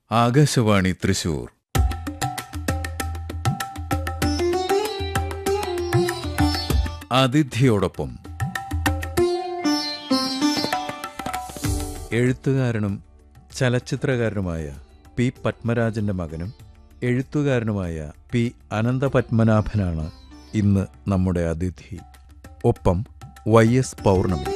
ആകാശവാണി തൃശൂർ അതിഥിയോടൊപ്പം എഴുത്തുകാരനും ചലച്ചിത്രകാരനുമായ പി പത്മരാജന്റെ മകനും എഴുത്തുകാരനുമായ പി അനന്തപത്മനാഭനാണ് ഇന്ന് നമ്മുടെ അതിഥി ഒപ്പം വൈ എസ് പൗർണമി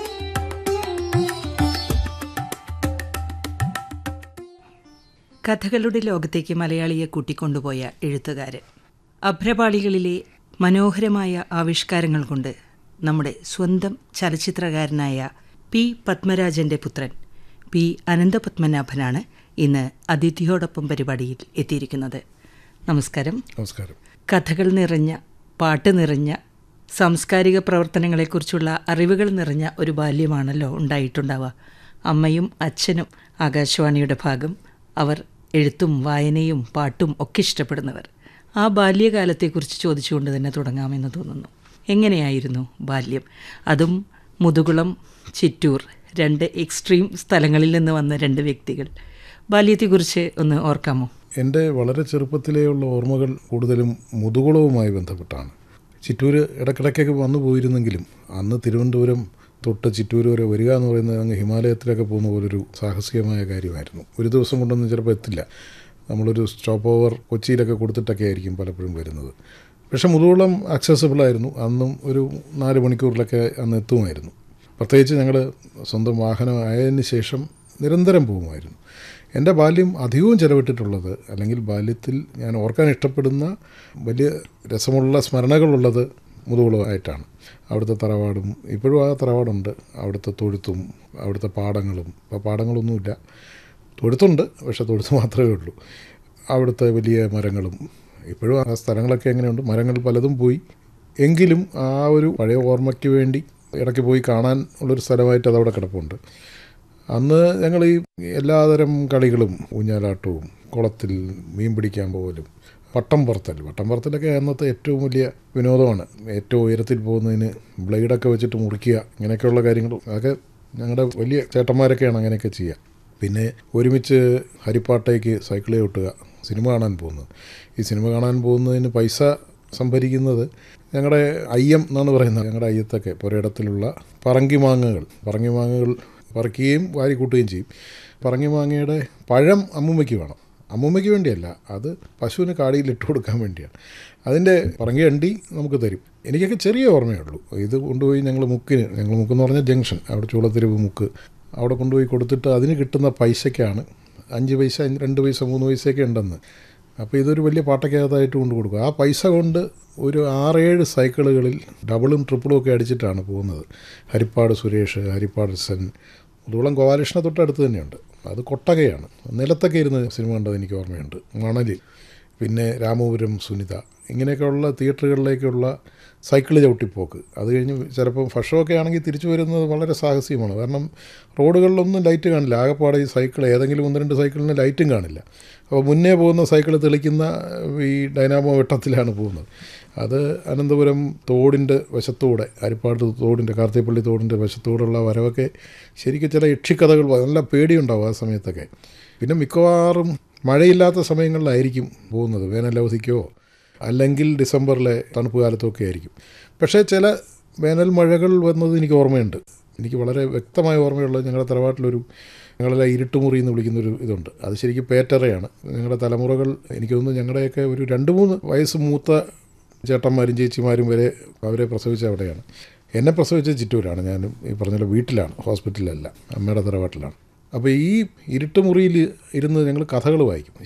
കഥകളുടെ ലോകത്തേക്ക് മലയാളിയെ കൂട്ടിക്കൊണ്ടുപോയ എഴുത്തുകാരൻ അഭ്രപാളികളിലെ മനോഹരമായ ആവിഷ്കാരങ്ങൾ കൊണ്ട് നമ്മുടെ സ്വന്തം ചലച്ചിത്രകാരനായ പി പത്മരാജന്റെ പുത്രൻ പി അനന്തപത്മനാഭനാണ് ഇന്ന് അതിഥിയോടൊപ്പം പരിപാടിയിൽ എത്തിയിരിക്കുന്നത് നമസ്കാരം നമസ്കാരം കഥകൾ നിറഞ്ഞ പാട്ട് നിറഞ്ഞ സാംസ്കാരിക പ്രവർത്തനങ്ങളെക്കുറിച്ചുള്ള അറിവുകൾ നിറഞ്ഞ ഒരു ബാല്യമാണല്ലോ ഉണ്ടായിട്ടുണ്ടാവുക അമ്മയും അച്ഛനും ആകാശവാണിയുടെ ഭാഗം അവർ എഴുത്തും വായനയും പാട്ടും ഒക്കെ ഇഷ്ടപ്പെടുന്നവർ ആ ബാല്യകാലത്തെക്കുറിച്ച് ചോദിച്ചുകൊണ്ട് തന്നെ തുടങ്ങാമെന്ന് തോന്നുന്നു എങ്ങനെയായിരുന്നു ബാല്യം അതും മുതുകുളം ചിറ്റൂർ രണ്ട് എക്സ്ട്രീം സ്ഥലങ്ങളിൽ നിന്ന് വന്ന രണ്ട് വ്യക്തികൾ ബാല്യത്തെക്കുറിച്ച് ഒന്ന് ഓർക്കാമോ എൻ്റെ വളരെ ചെറുപ്പത്തിലെയുള്ള ഓർമ്മകൾ കൂടുതലും മുതുകുളവുമായി ബന്ധപ്പെട്ടാണ് ചിറ്റൂർ ഇടയ്ക്കിടയ്ക്കൊക്കെ വന്നു പോയിരുന്നെങ്കിലും അന്ന് തിരുവനന്തപുരം തൊട്ട് ചിറ്റൂർ വരെ വരിക എന്ന് പറയുന്നത് അങ്ങ് ഹിമാലയത്തിലൊക്കെ പോകുന്ന പോലൊരു സാഹസികമായ കാര്യമായിരുന്നു ഒരു ദിവസം കൊണ്ടൊന്നും ചിലപ്പോൾ എത്തില്ല നമ്മളൊരു സ്റ്റോപ്പ് ഓവർ കൊച്ചിയിലൊക്കെ കൊടുത്തിട്ടൊക്കെ ആയിരിക്കും പലപ്പോഴും വരുന്നത് പക്ഷേ മുതുകുളം ആക്സസിബിൾ ആയിരുന്നു അന്നും ഒരു നാല് മണിക്കൂറിലൊക്കെ അന്ന് എത്തുമായിരുന്നു പ്രത്യേകിച്ച് ഞങ്ങൾ സ്വന്തം വാഹനം ആയതിന് ശേഷം നിരന്തരം പോകുമായിരുന്നു എൻ്റെ ബാല്യം അധികവും ചിലവിട്ടിട്ടുള്ളത് അല്ലെങ്കിൽ ബാല്യത്തിൽ ഞാൻ ഓർക്കാൻ ഇഷ്ടപ്പെടുന്ന വലിയ രസമുള്ള സ്മരണകളുള്ളത് മുതുകുളമായിട്ടാണ് അവിടുത്തെ തറവാടും ഇപ്പോഴും ആ തറവാടുണ്ട് അവിടുത്തെ തൊഴുത്തും അവിടുത്തെ പാടങ്ങളും ഇപ്പോൾ പാടങ്ങളൊന്നുമില്ല തൊഴുത്തുണ്ട് പക്ഷേ തൊഴുത്ത് മാത്രമേ ഉള്ളൂ അവിടുത്തെ വലിയ മരങ്ങളും ഇപ്പോഴും ആ സ്ഥലങ്ങളൊക്കെ എങ്ങനെയുണ്ട് മരങ്ങൾ പലതും പോയി എങ്കിലും ആ ഒരു പഴയ ഓർമ്മയ്ക്ക് വേണ്ടി ഇടയ്ക്ക് പോയി കാണാൻ ഉള്ളൊരു സ്ഥലമായിട്ട് അതവിടെ കിടപ്പുണ്ട് അന്ന് ഞങ്ങൾ ഈ എല്ലാതരം കളികളും ഊഞ്ഞാലാട്ടവും കുളത്തിൽ മീൻ പിടിക്കാൻ പോകലും വട്ടം പറത്തൽ വട്ടം പറത്തലൊക്കെ അന്നത്തെ ഏറ്റവും വലിയ വിനോദമാണ് ഏറ്റവും ഉയരത്തിൽ പോകുന്നതിന് ബ്ലേഡൊക്കെ വെച്ചിട്ട് മുറിക്കുക ഇങ്ങനെയൊക്കെയുള്ള കാര്യങ്ങൾ അതൊക്കെ ഞങ്ങളുടെ വലിയ ചേട്ടന്മാരൊക്കെയാണ് അങ്ങനെയൊക്കെ ചെയ്യുക പിന്നെ ഒരുമിച്ച് ഹരിപ്പാട്ടേക്ക് സൈക്കിളെ ഒട്ടുക സിനിമ കാണാൻ പോകുന്നത് ഈ സിനിമ കാണാൻ പോകുന്നതിന് പൈസ സംഭരിക്കുന്നത് ഞങ്ങളുടെ അയ്യം എന്നാണ് പറയുന്നത് ഞങ്ങളുടെ അയ്യത്തൊക്കെ പുരയിടത്തിലുള്ള പറങ്കിമാങ്ങകൾ പറങ്കിമാങ്ങകൾ പറിക്കുകയും വാരി കൂട്ടുകയും ചെയ്യും പറങ്കിമാങ്ങയുടെ പഴം അമ്മുമ്മയ്ക്ക് വേണം അമ്മുമ്മയ്ക്ക് വേണ്ടിയല്ല അത് പശുവിന് കാടിയിൽ ഇട്ട് കൊടുക്കാൻ വേണ്ടിയാണ് അതിൻ്റെ പറങ്കി അണ്ടി നമുക്ക് തരും എനിക്കൊക്കെ ചെറിയ ഓർമ്മയുള്ളൂ ഇത് കൊണ്ടുപോയി ഞങ്ങൾ മുക്കിന് ഞങ്ങൾ മുക്കെന്ന് പറഞ്ഞാൽ ജംഗ്ഷൻ അവിടെ ചൂളത്തിരിവ് മുക്ക് അവിടെ കൊണ്ടുപോയി കൊടുത്തിട്ട് അതിന് കിട്ടുന്ന പൈസയ്ക്കാണ് അഞ്ച് പൈസ രണ്ട് പൈസ മൂന്ന് പൈസയൊക്കെ ഉണ്ടെന്ന് അപ്പോൾ ഇതൊരു വലിയ പാട്ടക്കകത്തായിട്ട് കൊണ്ട് കൊടുക്കുക ആ പൈസ കൊണ്ട് ഒരു ആറേഴ് സൈക്കിളുകളിൽ ഡബിളും ട്രിപ്പിളും ഒക്കെ അടിച്ചിട്ടാണ് പോകുന്നത് ഹരിപ്പാട് സുരേഷ് ഹരിപ്പാട് സെൻ മുതുകുളം ഗോപാലകൃഷ്ണ തൊട്ടടുത്ത് തന്നെയുണ്ട് അത് കൊട്ടകയാണ് നിലത്തൊക്കെ ഇരുന്ന് സിനിമ കണ്ടത് എനിക്ക് ഓർമ്മയുണ്ട് മണലിൽ പിന്നെ രാമപുരം സുനിത ഇങ്ങനെയൊക്കെയുള്ള തിയേറ്ററുകളിലേക്കുള്ള സൈക്കിൾ ചവിട്ടിപ്പോക്ക് അത് കഴിഞ്ഞ് ചിലപ്പോൾ ഫഷമൊക്കെ ആണെങ്കിൽ തിരിച്ചു വരുന്നത് വളരെ സാഹസികമാണ് കാരണം റോഡുകളിലൊന്നും ലൈറ്റ് കാണില്ല ആകെപ്പാടെ ഈ സൈക്കിൾ ഏതെങ്കിലും ഒന്ന് രണ്ട് സൈക്കിളിന് ലൈറ്റും കാണില്ല അപ്പോൾ മുന്നേ പോകുന്ന സൈക്കിൾ തെളിക്കുന്ന ഈ ഡൈനാമോ വെട്ടത്തിലാണ് പോകുന്നത് അത് അനന്തപുരം തോടിൻ്റെ വശത്തൂടെ അരിപ്പാട് തോടിൻ്റെ കാർത്തിപ്പള്ളി തോടിൻ്റെ വശത്തൂടെയുള്ള വരവൊക്കെ ശരിക്കും ചില യക്ഷിക്കഥകൾ നല്ല പേടിയുണ്ടാവും ആ സമയത്തൊക്കെ പിന്നെ മിക്കവാറും മഴയില്ലാത്ത സമയങ്ങളിലായിരിക്കും പോകുന്നത് വേനലവധിക്കോ അല്ലെങ്കിൽ ഡിസംബറിലെ തണുപ്പ് കാലത്തൊക്കെ ആയിരിക്കും പക്ഷേ ചില വേനൽ മഴകൾ വന്നത് എനിക്ക് ഓർമ്മയുണ്ട് എനിക്ക് വളരെ വ്യക്തമായ ഓർമ്മയുള്ളത് ഞങ്ങളുടെ തറവാട്ടിലൊരു ഞങ്ങളെല്ലാം ഇരുട്ടുമുറി എന്ന് വിളിക്കുന്നൊരു ഇതുണ്ട് അത് ശരിക്കും പേറ്ററയാണ് ഞങ്ങളുടെ തലമുറകൾ എനിക്ക് തോന്നുന്നു ഞങ്ങളുടെയൊക്കെ ഒരു രണ്ട് മൂന്ന് വയസ്സ് മൂത്ത ചേട്ടന്മാരും ചേച്ചിമാരും വരെ അവരെ പ്രസവിച്ച അവിടെയാണ് എന്നെ പ്രസവിച്ച ചിറ്റൂരാണ് ഞാൻ ഈ പറഞ്ഞ വീട്ടിലാണ് ഹോസ്പിറ്റലിലല്ല അമ്മയുടെ തറവാട്ടിലാണ് അപ്പോൾ ഈ ഇരുട്ടുമുറിയിൽ ഇരുന്ന് ഞങ്ങൾ കഥകൾ വായിക്കും